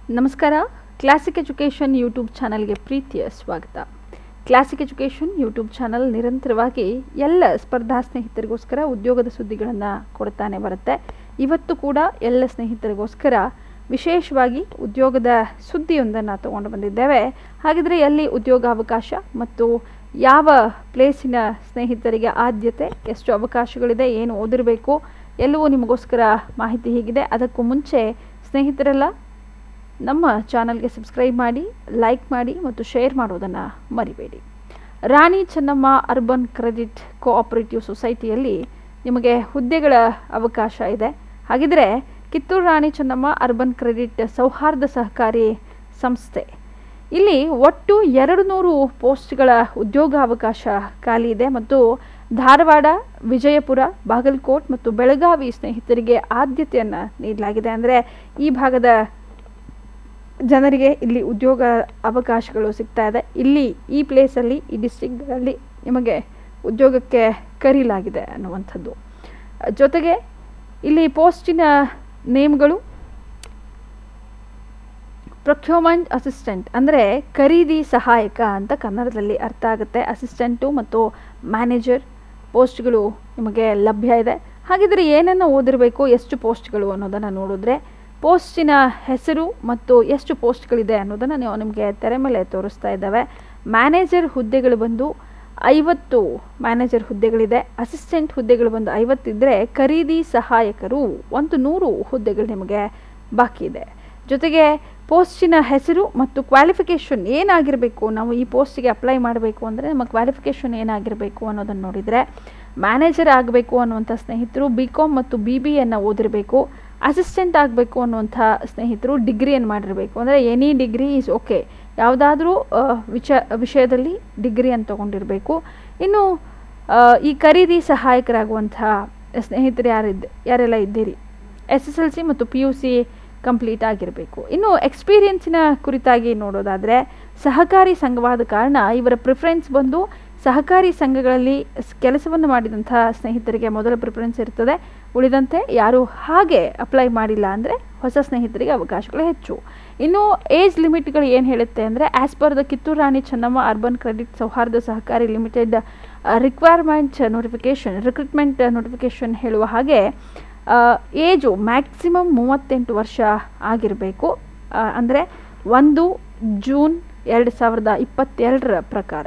ನಮಸ್ಕಾರ classic education YouTube ಚಾನಲ್ಗೆ ಪ್ರೀತಿಯ ಸ್ವಾಗತ ಕ್ಲಾಸಿಕ್ ಎಜುಕೇಷನ್ ಯೂಟ್ಯೂಬ್ ಚಾನಲ್ ನಿರಂತರವಾಗಿ ಎಲ್ಲ ಸ್ಪರ್ಧಾ ಸ್ನೇಹಿತರಿಗೋಸ್ಕರ ಉದ್ಯೋಗದ ಸುದ್ದಿಗಳನ್ನು ಕೊಡ್ತಾನೆ ಬರುತ್ತೆ ಇವತ್ತು ಕೂಡ ಎಲ್ಲ ಸ್ನೇಹಿತರಿಗೋಸ್ಕರ ವಿಶೇಷವಾಗಿ ಉದ್ಯೋಗದ ಸುದ್ದಿಯೊಂದನ್ನು ತಗೊಂಡು ಬಂದಿದ್ದೇವೆ ಹಾಗಿದ್ರೆ ಎಲ್ಲಿ ಉದ್ಯೋಗಾವಕಾಶ ಮತ್ತು ಯಾವ ಪ್ಲೇಸಿನ ಸ್ನೇಹಿತರಿಗೆ ಆದ್ಯತೆ ಎಷ್ಟು ಅವಕಾಶಗಳಿದೆ ಏನು ಓದಿರಬೇಕು ಎಲ್ಲವೂ ನಿಮಗೋಸ್ಕರ ಮಾಹಿತಿ ಹೀಗಿದೆ ಅದಕ್ಕೂ ಮುಂಚೆ ಸ್ನೇಹಿತರೆಲ್ಲ ನಮ್ಮ ಚಾನಲ್ಗೆ ಸಬ್ಸ್ಕ್ರೈಬ್ ಮಾಡಿ ಲೈಕ್ ಮಾಡಿ ಮತ್ತು ಶೇರ್ ಮಾಡೋದನ್ನು ಮರಿಬೇಡಿ Rani Chennamma urban credit cooperative ಸೊಸೈಟಿಯಲ್ಲಿ ನಿಮಗೆ ಹುದ್ದೆಗಳ ಅವಕಾಶ ಇದೆ ಹಾಗಿದ್ರೆ ಕಿತ್ತೂರು ರಾಣಿ ಚೆನ್ನಮ್ಮ ಅರ್ಬನ್ ಕ್ರೆಡಿಟ್ ಸೌಹಾರ್ದ ಸಹಕಾರಿ ಸಂಸ್ಥೆ ಇಲ್ಲಿ ಒಟ್ಟು ಎರಡು ನೂರು ಪೋಸ್ಟ್ಗಳ ಉದ್ಯೋಗಾವಕಾಶ ಖಾಲಿ ಇದೆ ಮತ್ತು ಧಾರವಾಡ ವಿಜಯಪುರ ಬಾಗಲಕೋಟ್ ಮತ್ತು ಬೆಳಗಾವಿ ಸ್ನೇಹಿತರಿಗೆ ಆದ್ಯತೆಯನ್ನು ನೀಡಲಾಗಿದೆ ಅಂದರೆ ಈ ಭಾಗದ ಜನರಿಗೆ ಇಲ್ಲಿ ಉದ್ಯೋಗ ಅವಕಾಶಗಳು ಸಿಗ್ತಾ ಇದೆ ಇಲ್ಲಿ ಈ ಪ್ಲೇಸಲ್ಲಿ ಈ ಡಿಸ್ಟಿಕ್ಗಳಲ್ಲಿ ನಿಮಗೆ ಉದ್ಯೋಗಕ್ಕೆ ಕರೀಲಾಗಿದೆ ಅನ್ನುವಂಥದ್ದು ಜೊತೆಗೆ ಇಲ್ಲಿ ಪೋಸ್ಟಿನ ನೇಮ್ಗಳು ಪ್ರೊಕ್ಯೂಮೆಂಟ್ ಅಸಿಸ್ಟೆಂಟ್ ಅಂದರೆ ಖರೀದಿ ಸಹಾಯಕ ಅಂತ ಕನ್ನಡದಲ್ಲಿ ಅರ್ಥ ಆಗುತ್ತೆ ಅಸಿಸ್ಟೆಂಟು ಮತ್ತು ಮ್ಯಾನೇಜರ್ ಪೋಸ್ಟ್ಗಳು ನಿಮಗೆ ಲಭ್ಯ ಇದೆ ಹಾಗಿದ್ರೆ ಏನನ್ನು ಓದಿರಬೇಕು ಎಷ್ಟು ಪೋಸ್ಟ್ಗಳು ಅನ್ನೋದನ್ನು ನೋಡಿದ್ರೆ ಪೋಸ್ಟಿನ ಹೆಸರು ಮತ್ತು ಎಷ್ಟು ಪೋಸ್ಟ್ಗಳಿದೆ ಅನ್ನೋದನ್ನು ನೀವು ನಿಮಗೆ ತೆರೆ ಮೇಲೆ ತೋರಿಸ್ತಾ ಇದ್ದಾವೆ ಮ್ಯಾನೇಜರ್ ಹುದ್ದೆಗಳು ಬಂದು ಐವತ್ತು ಮ್ಯಾನೇಜರ್ ಹುದ್ದೆಗಳಿದೆ ಅಸಿಸ್ಟೆಂಟ್ ಹುದ್ದೆಗಳು ಬಂದು ಐವತ್ತಿದ್ದರೆ ಖರೀದಿ ಸಹಾಯಕರು ಒಂದು ನೂರು ಹುದ್ದೆಗಳು ನಿಮಗೆ ಬಾಕಿ ಇದೆ ಜೊತೆಗೆ ಪೋಸ್ಟಿನ ಹೆಸರು ಮತ್ತು ಕ್ವಾಲಿಫಿಕೇಷನ್ ಏನಾಗಿರಬೇಕು ನಾವು ಈ ಪೋಸ್ಟಿಗೆ ಅಪ್ಲೈ ಮಾಡಬೇಕು ಅಂದರೆ ನಮ್ಮ ಕ್ವಾಲಿಫಿಕೇಷನ್ ಏನಾಗಿರಬೇಕು ಅನ್ನೋದನ್ನು ನೋಡಿದರೆ ಮ್ಯಾನೇಜರ್ ಆಗಬೇಕು ಅನ್ನುವಂಥ ಸ್ನೇಹಿತರು ಬಿ ಕಾಮ್ ಮತ್ತು ಬಿ ಬಿ ಎನ್ನು ಓದಿರಬೇಕು ಅಸಿಸ್ಟೆಂಟ್ ಆಗಬೇಕು ಅನ್ನುವಂಥ ಸ್ನೇಹಿತರು ಡಿಗ್ರಿಯನ್ನು ಮಾಡಿರಬೇಕು ಅಂದರೆ ಎನಿ ಡಿಗ್ರಿ ಈಸ್ ಓಕೆ ಯಾವುದಾದ್ರೂ ವಿಚ ವಿಷಯದಲ್ಲಿ ಡಿಗ್ರಿಯನ್ನು ತೊಗೊಂಡಿರಬೇಕು ಇನ್ನು ಈ ಖರೀದಿ ಸಹಾಯಕರಾಗುವಂಥ ಸ್ನೇಹಿತರು ಯಾರಿದ್ದ ಯಾರೆಲ್ಲ ಇದ್ದೀರಿ ಎಸ್ ಎಸ್ ಎಲ್ ಸಿ ಮತ್ತು ಪಿ ಯು ಸಿ ಕಂಪ್ಲೀಟ್ ಆಗಿರಬೇಕು ಇನ್ನು ಎಕ್ಸ್ಪೀರಿಯನ್ಸಿನ ಕುರಿತಾಗಿ ನೋಡೋದಾದರೆ ಸಹಕಾರಿ ಸಂಘವಾದ ಕಾರಣ ಇವರ ಪ್ರಿಫರೆನ್ಸ್ ಬಂದು ಸಹಕಾರಿ ಸಂಘಗಳಲ್ಲಿ ಕೆಲಸವನ್ನು ಮಾಡಿದಂಥ ಸ್ನೇಹಿತರಿಗೆ ಮೊದಲ ಪ್ರಿಫರೆನ್ಸ್ ಇರ್ತದೆ ಉಳಿದಂತೆ ಯಾರು ಹಾಗೆ ಅಪ್ಲೈ ಮಾಡಿಲ್ಲ ಅಂದರೆ ಹೊಸ ಸ್ನೇಹಿತರಿಗೆ ಅವಕಾಶಗಳು ಹೆಚ್ಚು ಇನ್ನು ಏಜ್ ಲಿಮಿಟ್ಗಳು ಏನು ಹೇಳುತ್ತೆ ಅಂದರೆ as per the Kittur Rani Chennamma urban credit ಸೌಹಾರ್ದ ಸಹಕಾರಿ limited requirement notification recruitment notification ಹೇಳುವ ಹಾಗೆ ಏಜು ಮ್ಯಾಕ್ಸಿಮಮ್ ಮೂವತ್ತೆಂಟು ವರ್ಷ ಆಗಿರಬೇಕು ಅಂದರೆ ಒಂದು ಜೂನ್ ಎರಡು ಸಾವಿರದ ಇಪ್ಪತ್ತೆರಡರ ಪ್ರಕಾರ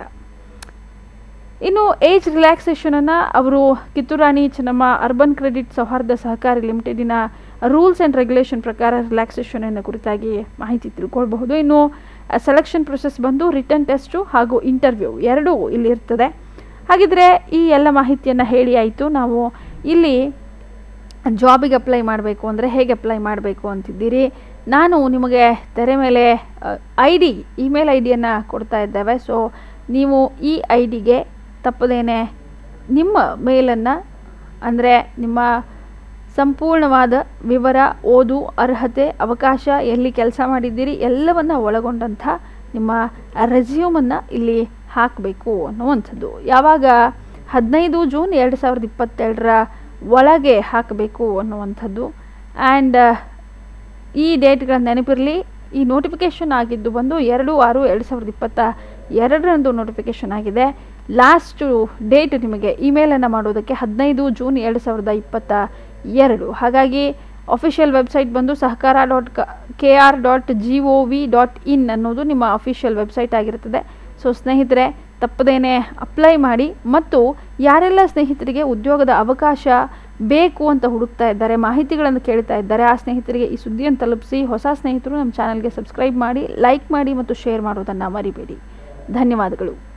ಇನ್ನು ಏಜ್ ರಿಲ್ಯಾಕ್ಸೇಷನನ್ನು ಅವರು ಕಿತ್ತೂರಾಣಿ ಚೆನ್ನಮ್ಮ ಅರ್ಬನ್ ಕ್ರೆಡಿಟ್ ಸೌಹಾರ್ದ ಸಹಕಾರಿ ಲಿಮಿಟೆಡಿನ ರೂಲ್ಸ್ ಆ್ಯಂಡ್ ರೆಗ್ಯುಲೇಷನ್ ಪ್ರಕಾರ ರಿಲ್ಯಾಕ್ಸೇಷನನ್ನು ಕುರಿತಾಗಿ ಮಾಹಿತಿ ತಿಳ್ಕೊಳ್ಬಹುದು ಇನ್ನು ಸೆಲೆಕ್ಷನ್ ಪ್ರೊಸೆಸ್ ಬಂದು ರಿಟರ್ನ್ ಟೆಸ್ಟು ಹಾಗೂ ಇಂಟರ್ವ್ಯೂ ಎರಡೂ ಇಲ್ಲಿ ಇರ್ತದೆ ಹಾಗಿದ್ರೆ ಈ ಎಲ್ಲ ಮಾಹಿತಿಯನ್ನು ಹೇಳಿ ಆಯಿತು ನಾವು ಇಲ್ಲಿ ಜಾಬಿಗೆ ಅಪ್ಲೈ ಮಾಡಬೇಕು ಅಂದರೆ ಹೇಗೆ ಅಪ್ಲೈ ಮಾಡಬೇಕು ಅಂತಿದ್ದೀರಿ ನಾನು ನಿಮಗೆ ತೆರೆ ಮೇಲೆ ಐ ಡಿ ಇಮೇಲ್ ಐ ಡಿಯನ್ನು ಕೊಡ್ತಾ ಇದ್ದೇವೆ ಸೊ ನೀವು ಈ ಐ ಡಿಗೆ ತಪ್ಪದೇನೆ ನಿಮ್ಮ ಮೇಲನ್ನು ಅಂದರೆ ನಿಮ್ಮ ಸಂಪೂರ್ಣವಾದ ವಿವರ ಓದು ಅರ್ಹತೆ ಅವಕಾಶ ಎಲ್ಲಿ ಕೆಲಸ ಮಾಡಿದ್ದೀರಿ ಎಲ್ಲವನ್ನು ಒಳಗೊಂಡಂಥ ನಿಮ್ಮ ರೆಸ್ಯೂಮನ್ನು ಇಲ್ಲಿ ಹಾಕಬೇಕು ಅನ್ನುವಂಥದ್ದು ಯಾವಾಗ ಹದಿನೈದು ಜೂನ್ ಎರಡು ಸಾವಿರದ ಇಪ್ಪತ್ತೆರಡರ ಒಳಗೆ ಹಾಕಬೇಕು ಅನ್ನುವಂಥದ್ದು ಆ್ಯಂಡ್ ಈ ಡೇಟ್ಗಳ ನೆನಪಿರಲಿ ಈ ನೋಟಿಫಿಕೇಷನ್ ಆಗಿದ್ದು ಬಂದು ಎರಡು ಆರು ಎರಡು ಸಾವಿರದ ಇಪ್ಪತ್ತ ಎರಡರಂದು ನೋಟಿಫಿಕೇಷನ್ ಆಗಿದೆ ಲಾಸ್ಟು ಡೇಟ್ ನಿಮಗೆ ಇಮೇಲನ್ನು ಮಾಡೋದಕ್ಕೆ ಹದಿನೈದು ಜೂನ್ ಎರಡು ಸಾವಿರದ ಇಪ್ಪತ್ತ ಎರಡು ಹಾಗಾಗಿ ಅಫಿಷಿಯಲ್ ವೆಬ್ಸೈಟ್ ಬಂದು Sahakara dot K R dot G O V dot in ಅನ್ನೋದು ನಿಮ್ಮ ಅಫಿಷಿಯಲ್ ವೆಬ್ಸೈಟ್ ಆಗಿರ್ತದೆ ಸೊ ಸ್ನೇಹಿತರೆ ತಪ್ಪದೇನೆ ಅಪ್ಲೈ ಮಾಡಿ ಮತ್ತು ಯಾರೆಲ್ಲ ಸ್ನೇಹಿತರಿಗೆ ಉದ್ಯೋಗದ ಅವಕಾಶ ಬೇಕು ಅಂತ ಹುಡುಕ್ತಾ ಇದ್ದಾರೆ ಮಾಹಿತಿಗಳನ್ನು ಕೇಳ್ತಾ ಇದ್ದಾರೆ ಆ ಸ್ನೇಹಿತರಿಗೆ ಈ ಸುದ್ದಿಯನ್ನು ತಲುಪಿಸಿ ಹೊಸ ಸ್ನೇಹಿತರು ನಮ್ಮ ಚಾನಲ್ಗೆ ಸಬ್ಸ್ಕ್ರೈಬ್ ಮಾಡಿ ಲೈಕ್ ಮಾಡಿ ಮತ್ತು ಶೇರ್ ಮಾಡೋದನ್ನು ಮರಿಬೇಡಿ ಧನ್ಯವಾದಗಳು